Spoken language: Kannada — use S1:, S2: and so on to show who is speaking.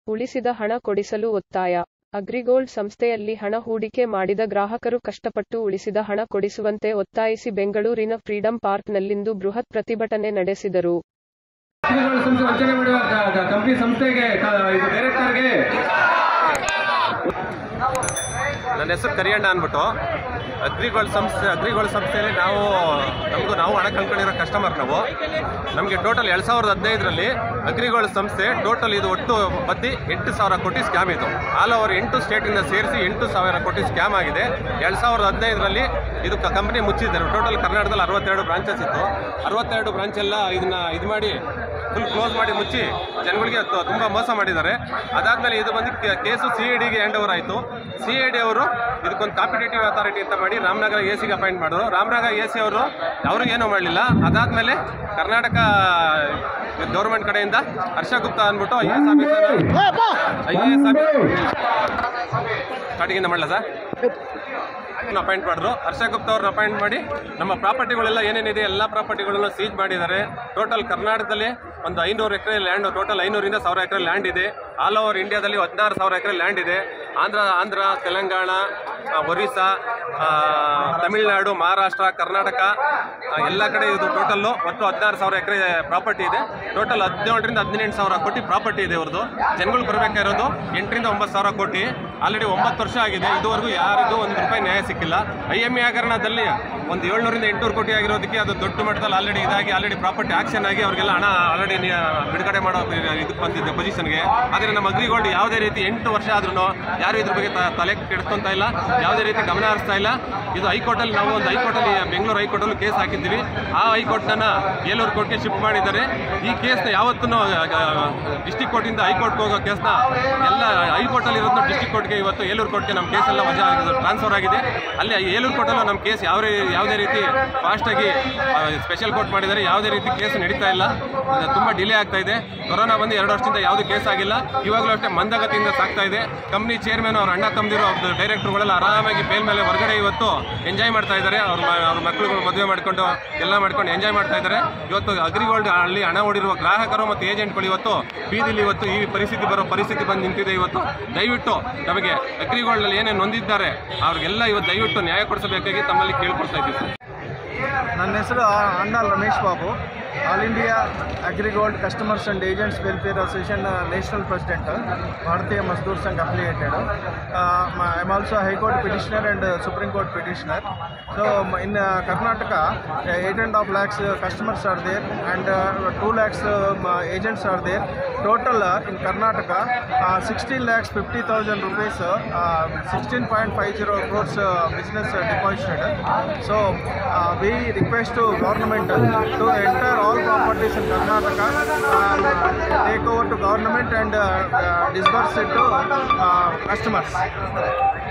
S1: ಉಳಿಸಿದ ಹಣ ಕೊಡಿಸಲು ಒತ್ತಾಯ ಅಗ್ರಿಗೋಲ್ಡ್ ಸಂಸ್ಥೆಯಲ್ಲಿ ಹಣ ಹೂಡಿಕೆ ಮಾಡಿದ ಗ್ರಾಹಕರು ಕಷ್ಟಪಟ್ಟು ಉಳಿಸಿದ ಹಣ ಕೊಡಿಸುವಂತೆ ಒತ್ತಾಯಿಸಿ ಬೆಂಗಳೂರಿನ ಫ್ರೀಡಂ ಪಾರ್ಕ್ನಲ್ಲಿಂದು ಬೃಹತ್ ಪ್ರತಿಭಟನೆ ನಡೆಸಿದರು
S2: ಅಗ್ರಿಗೋಲ್ಡ್ ಸಂಸ್ಥೆ ವಂಚನೆ ಮಾಡುವ ಕಂಪನಿ ಸಂಸ್ಥೆಗೆ ಕ- ಇದು ಡೈರೆಕ್ಟರ್ಗೆ
S3: ನನ್ನ ಹೆಸರು ಕರಿಯಣ್ಣ ಅಂದ್ಬಿಟ್ಟು ಅಗ್ರಿಗೋಲ್ಡ್ ಸಂಸ್ಥೆ ಅಗ್ರಿಗೋಲ್ಡ್ ಸಂಸ್ಥೆಯಲ್ಲಿ ನಾವು ನಮಗೂ ನಾವು ಹಣ ಕಳ್ಕೊಂಡಿರೋ ಕಸ್ಟಮರ್ ನಾವು ನಮಗೆ ಟೋಟಲ್ ಎರಡು ಸಾವಿರದ ಹದಿನೈದರಲ್ಲಿ ಅಗ್ರಿಗೋಲ್ಡ್ ಸಂಸ್ಥೆ ಟೋಟಲ್ ಇದು ಒಟ್ಟು ಬದ್ದಿ ಎಂಟು ಸಾವಿರ ಕೋಟಿ ಸ್ಕ್ಯಾಮ್ ಇದು ಆಲ್ ಓವರ್ ಎಂಟು ಸ್ಟೇಟಿಂದ ಸೇರಿಸಿ ಎಂಟು ಸಾವಿರ ಕೋಟಿ ಸ್ಕ್ಯಾಮ್ ಆಗಿದೆ ಎರಡು ಸಾವಿರದ ಹದಿನೈದರಲ್ಲಿ ಇದು ಕಂಪನಿ ಮುಚ್ಚಿದ್ದಾರೆ ಟೋಟಲ್ ಕರ್ನಾಟಕದಲ್ಲಿ ಅರವತ್ತೆರಡು ಬ್ರಾಂಚಸ್ ಇತ್ತು ಅರವತ್ತೆರಡು ಬ್ರಾಂಚ್ ಎಲ್ಲ ಇದನ್ನ ಇದು ಮಾಡಿ ಫುಲ್ ಕ್ಲೋಸ್ ಮಾಡಿ ಮುಚ್ಚಿ ಜನಗಳಿಗೆ ತ- ತುಂಬಾ ಮೋಸ ಮಾಡಿದ್ದಾರೆ ಅದಾದ್ಮೇಲೆ ಇದು ಬಂದು ಕೆ- ಕೇಸು ಸಿ ಐ ಡಿಗೆ ಹ್ಯಾಂಡ್ ಓವರ್ ಆಯಿತು ಸಿ ಐ ಡಿ ಅವರು ಇದಕ್ಕೊಂದು ಕಾಂಪಿಟೇಟಿವ್ ಅಥಾರಿಟಿ ಅಂತ ಮಾಡಿ ರಾಮನಗರ ಎ ಸಿಗೆ ಅಪಾಯಿಂಟ್ ಮಾಡಿದ್ರು ರಾಮನಗರ ಎ ಸಿ ಅವರು ಅವ್ರಿಗೇನು ಮಾಡಲಿಲ್ಲ ಅದಾದ್ಮೇಲೆ ಕರ್ನಾಟಕ ಗೌರ್ಮೆಂಟ್ ಕಡೆಯಿಂದ ಹರ್ಷ ಗುಪ್ತಾ ಅಂದ್ಬಿಟ್ಟು I A S officer I A S ಸ್ಟಾರ್ಟಿಂಗಿಂದ ಮಾಡಲ ಸರ್ ಅಪಾಯಿಂಟ್ ಮಾಡಿದ್ರು ಹರ್ಷ ಗುಪ್ತಾ ಅವ್ರನ್ನ ಅಪಾಯಿಂಟ್ ಮಾಡಿ ನಮ್ಮ ಪ್ರಾಪರ್ಟಿಗಳೆಲ್ಲ ಏನೇನಿದೆ ಎಲ್ಲ ಪ್ರಾಪರ್ಟಿಗಳನ್ನು ಸೀಜ್ ಮಾಡಿದ್ದಾರೆ ಟೋಟಲ್ ಕರ್ನಾಟಕದಲ್ಲಿ ಒಂದು ಐನೂರು ಎಕರೆ ಲ್ಯಾಂಡ್ ಟೋಟಲ್ ಐನೂರಿಂದ ಸಾವಿರ ಎಕರೆ ಲ್ಯಾಂಡ್ ಇದೆ ಆಲ್ ಓವರ್ ಇಂಡಿಯಾದಲ್ಲಿ ಹದಿನಾರು ಸಾವಿರ ಎಕರೆ ಲ್ಯಾಂಡ್ ಇದೆ ಆಂಧ್ರ ಆಂಧ್ರ ತೆಲಂಗಾಣ ಆ, ಒರಿಸ್ಸಾ ಆ, ತಮಿಳುನಾಡು ಮಹಾರಾಷ್ಟ್ರ ಕರ್ನಾಟಕ ಆ, ಎಲ್ಲ ಕಡೆ ಇದು ಟೋಟಲ್ಲು ಒಟ್ಟು ಹದಿನಾರು ಸಾವಿರ ಎಕರೆ ಪ್ರಾಪರ್ಟಿ ಇದೆ ಟೋಟಲ್ ಹದಿನೇಳರಿಂದ ಹದಿನೆಂಟು ಸಾವಿರ ಕೋಟಿ ಪ್ರಾಪರ್ಟಿ ಇದೆ ಇವ್ರದ್ದು ಜನಗಳು ಬರಬೇಕಾಗಿರೋದು ಎಂಟರಿಂದ ಒಂಬತ್ತು ಸಾವಿರ ಕೋಟಿ ಆಲ್ರೆಡಿ ಒಂಬತ್ತು ವರ್ಷ ಆಗಿದೆ ಇದುವರೆಗೂ ಯಾರಿಗೂ ಒಂದು ರೂಪಾಯಿ ನ್ಯಾಯ ಸಿಕ್ಕಿಲ್ಲ ಐ ಎಮ್ ಎ ಹಗರಣದಲ್ಲಿ ಒಂದು ಏಳ್ನೂರಿಂದ ಎಂಟುನೂರು ಕೋಟಿ ಆಗಿರೋದಕ್ಕೆ ಅದು ದೊಡ್ಡ ಮಟ್ಟದಲ್ಲಿ ಆಲ್ರೆಡಿ ಇದಾಗಿ ಆಲ್ರೆಡಿ ಪ್ರಾಪರ್ಟಿ ಆಕ್ಷನ್ ಆಗಿ ಅವರಿಗೆಲ್ಲ ಹಣ ಆಲ್ರೆಡಿ ಬಿಡುಗಡೆ ಮಾಡೋ ಇದಕ್ಕೆ ಬಂದಿದೆ ಪೊಸಿಷನ್ಗೆ ಆದರೆ ನಮ್ಮ ಅಗ್ರಿಗೋಲ್ಡ್ ಯಾವುದೇ ರೀತಿ ಎಂಟು ವರ್ಷ ಆದ್ರೂ ಯಾರು ಇದ್ರ ಬಗ್ಗೆ ತ- ತಲೆ ಕೆಡಿಸ್ಕೊಂತ ಇಲ್ಲ ಯಾವುದೇ ರೀತಿ ಗಮನ ಹರಿಸ್ತಾ ಇಲ್ಲ ಇದು ಹೈಕೋರ್ಟಲ್ಲಿ ನಾವು ಒಂದು ಹೈಕೋರ್ಟಲ್ಲಿ ಬೆಂಗಳೂರು ಹೈಕೋರ್ಟಲ್ಲಿ ಕೇಸ್ ಹಾಕಿದ್ದೀವಿ ಆ ಹೈಕೋರ್ಟ್ನ ಏಲೂರು ಕೋರ್ಟ್ಗೆ ಶಿಫ್ಟ್ ಮಾಡಿದ್ದಾರೆ ಈ ಕೇಸ್ನ ಯಾವತ್ತೂ ಡಿಸ್ಟಿಕ್ ಕೋರ್ಟಿಂದ ಹೈಕೋರ್ಟ್ಗೆ ಹೋಗೋ ಕೇಸ್ನ ಎಲ್ಲ ಹೈಕೋರ್ಟಲ್ಲಿ ಇರೋದನ್ನ ಡಿಸ್ಟಿಕ್ ಕೋರ್ಟ್ಗೆ ಇವತ್ತು ಏಲೂರು ಕೋರ್ಟ್ಗೆ ನಮ್ಮ ಕೇಸ್ ಎಲ್ಲ ವಜಾ ಟ್ರಾನ್ಸ್ಫರ್ ಆಗಿದೆ ಅಲ್ಲಿ ಏಲೂರು ಕೋರ್ಟಲ್ಲೂ ನಮ್ಮ ಕೇಸ್ ಯಾವ ರೇ- ಯಾವುದೇ ರೀತಿ ಫಾಸ್ಟಾಗಿ ಸ್ಪೆಷಲ್ ಕೋರ್ಟ್ ಮಾಡಿದ್ದಾರೆ ಯಾವುದೇ ರೀತಿ ಕೇಸ್ ನಡೀತಾ ಇಲ್ಲ ಅದು ತುಂಬ ಡಿಲೇ ಆಗ್ತಾ ಇದೆ ಕೊರೋನಾ ಬಂದು ಎರಡು ವರ್ಷದಿಂದ ಯಾವುದೇ ಕೇಸ್ ಆಗಿಲ್ಲ ಇವಾಗಲೂ ಅಷ್ಟೇ ಮಂದಗತಿಯಿಂದ ಸಾಗ್ತಾ ಇದೆ ಕಂಪ್ನಿ ಚೇರ್ಮನ್ ಅವ್ರ ಅಣ್ಣ ತಮ್ಮದಿರು ಅವ್ರದ್ದು ಡೈರೆಕ್ಟರ್ಗಳೆಲ್ಲ ಆರಾಮಾಗಿ ಬೇಲ್ ಮೇಲೆ ಹೊರಗಡೆ ಇವತ್ತು ಎಂಜಾಯ್ ಮಾಡ್ತಾ ಇದ್ದಾರೆ ಅವ್ರ ಮ- ಅವ್ರ ಮಕ್ಕಳು ಮದುವೆ ಮಾಡ್ಕೊಂಡು ಎಲ್ಲ ಮಾಡ್ಕೊಂಡು ಎಂಜಾಯ್ ಮಾಡ್ತಾ ಇದ್ದಾರೆ ಇವತ್ತು ಅಗ್ರಿಗೋಲ್ಡ್ ಅಲ್ಲಿ ಹಣ ಹೂಡಿರುವ ಗ್ರಾಹಕರು ಮತ್ತು ಏಜೆಂಟ್ಗಳು ಇವತ್ತು ಬೀದಿಲಿ ಇವತ್ತು ಈ ಪರಿಸ್ಥಿತಿ ಬರೋ ಪರಿಸ್ಥಿತಿ ಬಂದು ನಿಂತಿದೆ ಇವತ್ತು ದಯವಿಟ್ಟು ನಮಗೆ ಅಗ್ರಿಗೋಲ್ಡ್ ಅಲ್ಲಿ ಏನೇನು ನೊಂದಿದ್ದಾರೆ ಅವ್ರಿಗೆಲ್ಲ ಇವತ್ತು ದಯವಿಟ್ಟು ನ್ಯಾಯ ಕೊಡಿಸಬೇಕಾಗಿ ತಮ್ಮಲ್ಲಿ ಕೇಳ್ಕೊಳ್ತಾ ಇದ್ದೀವಿ ಸರ್
S4: ನನ್ನ ಹೆಸರು ಅಣ್ಣ Ramesh Babu all India Agrigold customers and agents welfare association national president Bharatiya Mazdoor Sangh affiliated I am also high court petitioner and supreme court petitioner so in Karnataka eight and half lakhs customers are there and two lakhs agents are there total in Karnataka sixteen lakhs fifty thousand rupees sixteen point five zero crores business uh, deposited. So uh, we request to government to enter all properties in Karnataka, um, take over to government and uh, uh, disburse it to uh, customers.